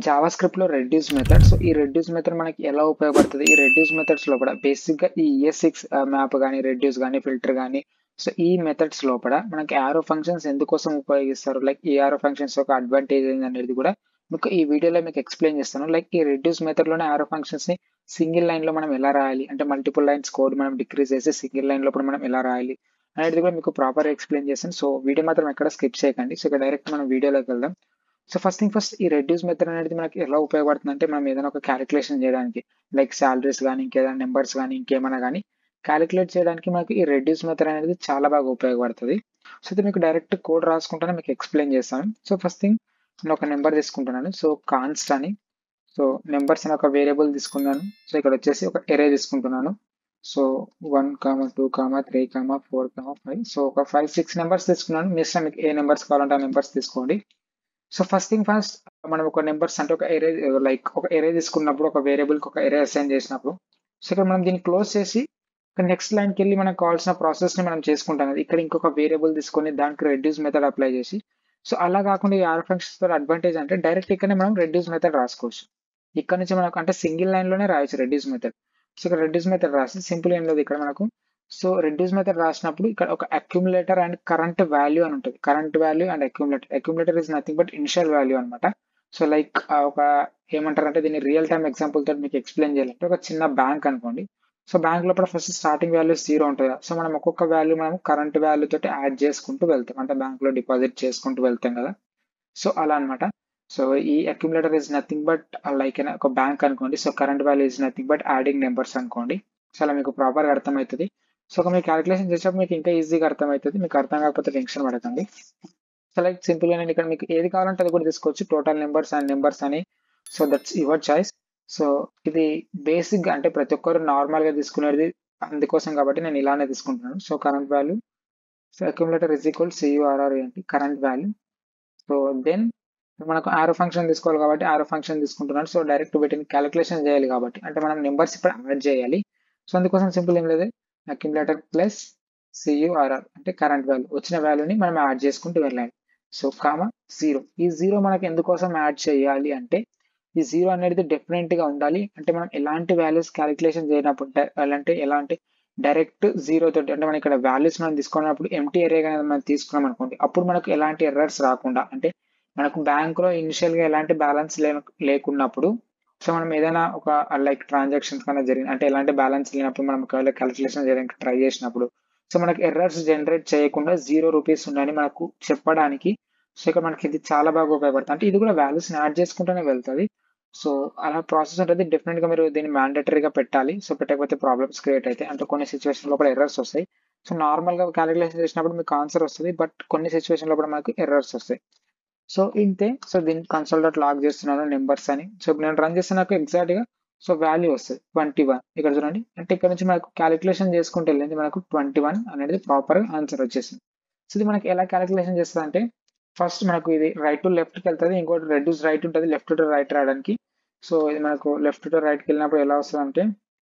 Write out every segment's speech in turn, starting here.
Java JavaScript లో reduce method so ఈ reduce method మనకి ఎలా ఉపయోగపడుతుంది ఈ రెడ్యూస్ మెథడ్స్ లోపల బేసిక్ గా ఈ ఈఎస్ సిక్స్ మ్యాప్ కానీ రెడ్యూస్ కానీ ఫిల్టర్ కానీ సో ఈ మెథడ్స్ లోపల మనకి ఆరో ఫంక్షన్స్ ఎందుకోసం ఉపయోగిస్తారు లైక్ ఈ ఆరో ఫంక్షన్స్ యొక్క అడ్వాంటేజ్ ఏంది అనేది కూడా మీకు ఈ వీడియోలో మీకు ఎక్స్ప్లెయిన్ చేస్తాను లైక్ ఈ రెడ్యూస్ మెథడ్ లోనే ఆరో ఫంక్షన్స్ ని సింగిల్ లైన్ లో మనం ఎలా రాయాలి అంటే మల్టిపుల్ లైన్స్ కోడ్ మనం డిక్రీజ్ చేసి సింగిల్ లైన్ లోపల మనం ఎలా రాయాలి అనేది కూడా మీకు ప్రాపర్ ఎక్స్ప్లెయిన్ చేస్తాను సో వీడియో మాత్రం ఎక్కడ స్కిప్ చేయకండి సో ఇక్కడ డైరెక్ట్ మనం వీడియోలోకి వెళ్దాం సో ఫస్ట్ థింగ్ ఫస్ట్ ఈ రెడ్యూస్ మెథడ్ అనేది మనకి ఎలా ఉపయోగపడుతుంది అంటే మనం ఏదైనా ఒక క్యాలిక్యులేషన్ చేయడానికి లైక్ శాలరీస్ కానీ ఇంకేదైనా నెంబర్స్ కానీ ఇంకేమైనా కానీ క్యాలిక్యులేట్ చేయడానికి మనకి ఈ రెడ్యూస్ మెథడ్ అనేది చాలా బాగా ఉపయోగపడుతుంది సో ఇది మీకు డైరెక్ట్ కోడ్ రాసుకుంటానే మీకు ఎక్స్ప్లెయిన్ చేస్తాను సో ఫస్ట్ థింగ్ నేను ఒక నెంబర్ తీసుకుంటున్నాను సో కాన్స్ట్ అని సో నెంబర్స్ అని ఒక వేరియబుల్ తీసుకున్నాను సో ఇక్కడ వచ్చేసి ఒక ఎరే తీసుకుంటున్నాను so one comma two comma three comma four comma five so ఒక ఫైవ్ సిక్స్ నెంబర్స్ తీసుకున్నాను మీ ఇష్టం మీకు ఏ నెంబర్స్ కావాలంటే ఆ నెంబర్స్ తీసుకోండి సో ఫస్ట్ థింగ్ ఫస్ట్ మనం ఒక నెంబర్స్ అంటే ఒక ఎరే లైక్ ఒక ఎరే తీసుకున్నప్పుడు ఒక వేరియబుల్కి ఒక ఎరే అసైన్ చేసినప్పుడు సో ఇక్కడ మనం దీన్ని క్లోజ్ చేసి నెక్స్ట్ లైన్కి వెళ్ళి మనకు కావాల్సిన ప్రాసెస్ని మనం చేసుకుంటాం కదా ఇక్కడ ఇంకొక వేరియబుల్ తీసుకొని దానికి రెడ్యూస్ మెథడ్ అప్లై చేసి సో అలా కాకుండా ఈ ఆర్ ఫంక్షన్స్ తో అడ్వాంటేజ్ అంటే డైరెక్ట్ ఇక్కడనే మనం రెడ్యూస్ మెథడ్ రాసుకోవచ్చు ఇక్కడ నుంచి మనకు అంటే సింగిల్ లైన్ లోనే రాయొచ్చు రెడ్యూస్ మెథడ్ సో ఇక్కడ రెడ్యూస్ మెథడ్ రాసి సింపుల్ ఏం లేదు ఇక్కడ మనకు సో రెడ్యూస్ మెథడ్ రాసినప్పుడు ఇక్కడ ఒక అక్యుములేటర్ అండ్ కరెంట్ వాల్యూ అని ఉంటుంది current value and accumulator accumulator is nothing but initial value అనమాట సో లైక్ ఒక ఏమంటారు అంటే దీన్ని రియల్ టైమ్ ఎగ్జాంపుల్ తోటి మీకు ఎక్స్ప్లెయిన్ చేయాలంటే ఒక చిన్న బ్యాంక్ అనుకోండి సో బ్యాంక్ లోపల ఫస్ట్ స్టార్టింగ్ వాల్యూ జీరో ఉంటుంది సో మనం ఒక్కొక్క వాల్యూ మనం కరెంట్ వాల్యూ తోటి యాడ్ చేసుకుంటూ వెళ్తాం అంటే బ్యాంక్ లో డిపాజిట్ చేసుకుంటూ వెళ్తాం కదా సో అలా అనమాట సో ఈ accumulator is nothing but like ఒక బ్యాంక్ అనుకోండి so current value is nothing but adding numbers అనుకోండి సో అలా మీకు ప్రాపర్గా అర్థమవుతుంది సో ఒక మీరు క్యాలిక్యులేషన్ చేసేటప్పుడు మీకు ఇంకా ఈజీగా అర్థమవుతుంది మీకు అర్థం కాకపోతే టెన్షన్ పడకండి సో లైక్ సింపుల్గా నేను ఇక్కడ మీకు ఏది కావాలంటే అది కూడా తీసుకోవచ్చు టోటల్ నెంబర్స్ అండ్ నెంబర్స్ అని so that's your choice so ఇది బేసిక్ అంటే ప్రతి ఒక్కరు నార్మల్ గా తీసుకునేది అందుకోసం కాబట్టి నేను ఇలానే తీసుకుంటున్నాను so current value so accumulator is equal CURR ఏంటి కరెంట్ వాల్యూ సో దెన్ మనకు ఆరో ఫంక్షన్ తీసుకోవాలి కాబట్టి ఆరో ఫంక్షన్ తీసుకుంటున్నాను సో డైరెక్ట్ వీటిని క్యాలిక్యులేషన్ చేయాలి కాబట్టి అంటే మనం నెంబర్స్ ఇప్పుడు యాడ్ చేయాలి సో అందుకోసం సింపుల్ ఏం లేదు అక్యుములేటర్ ప్లస్ సియుఆర్ఆర్ అంటే కరెంట్ వాల్యూ వచ్చిన వాల్యూని మనం యాడ్ చేసుకుంటూ వెళ్ళాలి సో కామా జీరో ఈ జీరో మనకి ఎందుకోసం యాడ్ చేయాలి అంటే ఈ జీరో అనేది డెఫినెట్ గా ఉండాలి అంటే మనం ఎలాంటి వాల్యూస్ క్యాలిక్యులేషన్ చేయనప్పుడు అంటే ఎలా అంటే డైరెక్ట్ జీరో తోటి అంటే మనం ఇక్కడ వాల్యూస్ మనం తీసుకున్నప్పుడు ఎంటీ ఎరే అనేది మనం తీసుకున్నాం అనుకోండి అప్పుడు మనకు ఎలాంటి ఎర్రర్స్ రాకుండా అంటే మనకు బ్యాంక్ లో ఇనిషియల్ గా ఎలాంటి బ్యాలెన్స్ లేకున్నప్పుడు సో మనం ఏదైనా ఒక లైక్ ట్రాన్సాక్షన్స్ కన్నా జరిగింది అంటే ఎలాంటి బ్యాలెన్స్ లేనప్పుడు మనం ఒకవేళ క్యాలిక్యులేషన్ చేయడానికి ట్రై చేసినప్పుడు సో మనకు ఎర్రర్స్ జనరేట్ చేయకుండా జీరో రూపీస్ ఉందని మనకు చెప్పడానికి సో ఇక్కడ మనకి ఇది చాలా బాగా ఉపయోగపడుతుంది అంటే ఇది కూడా వాల్యూస్ యాడ్ చేసుకుంటూనే వెళ్తుంది సో అలా ప్రాసెస్ ఉంటుంది డెఫినెట్ గా మీరు దీన్ని మ్యాండేటరీగా పెట్టాలి సో పెట్టకపోతే ప్రాబ్లమ్స్ క్రియేట్ అయితే అంటే కొన్ని సిచ్యువేషన్ లోపల ఎర్రర్స్ వస్తాయి సో నార్మల్ గా క్యాలిక్యులేషన్ చేసినప్పుడు మీకు ఆన్సర్ వస్తుంది బట్ కొన్ని సిచ్యువేషన్ లోపల మనకు ఎర్రర్స్ వస్తాయి సో ఇంతే సో దీన్ని కన్సోల్ డాట్ లాక్ చేస్తున్నాను నెంబర్స్ అని సో నేను రన్ చేస్తే నాకు ఎగ్జాక్ట్ గా సో వాల్యూ వస్తుంది ట్వంటీ వన్ ఇక్కడ చూడండి అంటే ఇక్కడ నుంచి మనకు క్యాలిక్యులేషన్ చేసుకుంటే వెళ్ళింది మనకు ట్వంటీ వన్ అనేది ప్రాపర్ ఆన్సర్ వచ్చేసింది సో ఇది మనకి ఎలా క్యాలిక్యులేషన్ చేస్తుంది అంటే ఫస్ట్ మనకు ఇది రైట్ టు లెఫ్ట్కి వెళ్తుంది ఇంకోటి రెడ్యూస్ రైట్ ఉంటుంది లెఫ్ట్ టు రైట్ రావడానికి సో ఇది మనకు లెఫ్ట్ టు రైట్కి వెళ్ళినప్పుడు ఎలా వస్తుంది అంటే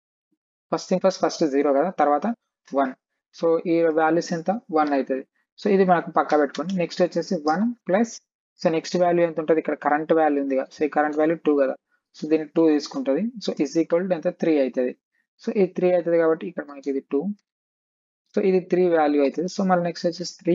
first thing first first zero కదా తర్వాత వన్ సో ఈ వాల్యూస్ ఎంత వన్ అవుతుంది సో ఇది మనకు పక్క పెట్టుకోండి నెక్స్ట్ వచ్చేసి one plus so next value ఎంత ఉంటుంది ఇక్కడ కరెంట్ వాల్యూ ఉంది కదా సో ఈ కరెంట్ వాల్యూ టూ కదా సో దీన్ని టూ తీసుకుంటుంది సో ఇస్ ఈక్వల్ టు ఎంత త్రీ అవుతుంది సో ఇది త్రీ అవుతుంది కాబట్టి ఇక్కడ మనకి ఇది టూ సో ఇది త్రీ వాల్యూ అవుతుంది సో మళ్ళీ నెక్స్ట్ వచ్చేసి త్రీ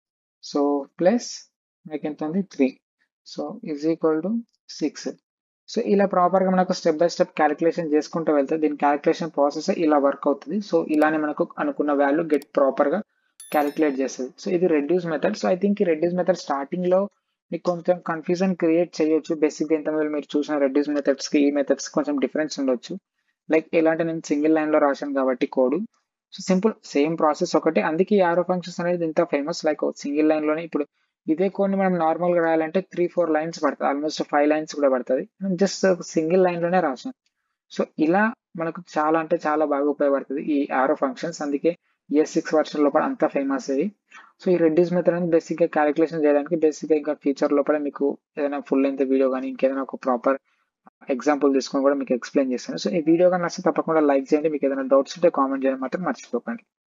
సో ప్లస్ మనకి ఎంత ఉంది three so is equal to six so ఇలా ప్రాపర్గా మనకు స్టెప్ బై స్టెప్ క్యాలిక్యులేషన్ చేసుకుంటూ వెళ్తే దీని క్యాలిక్యులేషన్ ప్రాసెస్ ఇలా వర్క్ అవుతుంది సో ఇలానే మనకు అనుకున్న వాల్యూ గెట్ ప్రాపర్గా క్యాలిక్యులేట్ చేస్తుంది సో ఇది reduce method so I think ఈ రెడ్యూస్ మెథడ్ స్టార్టింగ్లో మీకు కొంచెం కన్ఫ్యూజన్ క్రియేట్ చేయొచ్చు బేసిక్గా ఇంతమంది మీరు చూసిన రెడ్యూస్ మెథడ్స్కి ఈ మెథడ్స్ కొంచెం డిఫరెన్స్ ఉండొచ్చు లైక్ ఎలా అంటే నేను సింగిల్ లైన్లో రాశాను కాబట్టి code so simple same process ఒకటి అందుకే ఈ ఆరో ఫంక్షన్స్ అనేది ఇంత ఫేమస్ లైక్ సింగిల్ లైన్లోనే ఇప్పుడు ఇదే కోడ్ని మనం నార్మల్గా రాయాలంటే త్రీ ఫోర్ లైన్స్ పడుతుంది ఆల్మోస్ట్ ఫైవ్ లైన్స్ కూడా పడుతుంది జస్ట్ సింగిల్ లైన్లోనే రాసాను సో ఇలా మనకు చాలా అంటే చాలా బాగా ఉపయోగపడుతుంది ఈ ఆరో ఫంక్షన్స్ అందుకే ఇయర్ సిక్స్ వర్షన్ లోపల అంత ఫేమస్ ఇది సో ఈ రెడ్యూస్ మెథడ్ అనేది బేసిక్గా క్యాలిక్యులేషన్ చేయడానికి బేసిక్గా ఇంకా ఫ్యూచర్ లోపల మీకు ఏదైనా ఫుల్ లెంత్ వీడియో కానీ ఇంకేదైనా ఒక ప్రాపర్ ఎగ్జాంపుల్ తీసుకొని కూడా మీకు ఎక్స్ప్లెయిన్ చేస్తాను సో ఈ వీడియో కానీ నచ్చితే తప్పకుండా లైక్ చేయండి మీకు ఏదైనా డౌట్స్ ఉంటే కామెంట్ చేయడం మాత్రం మర్చిపోకండి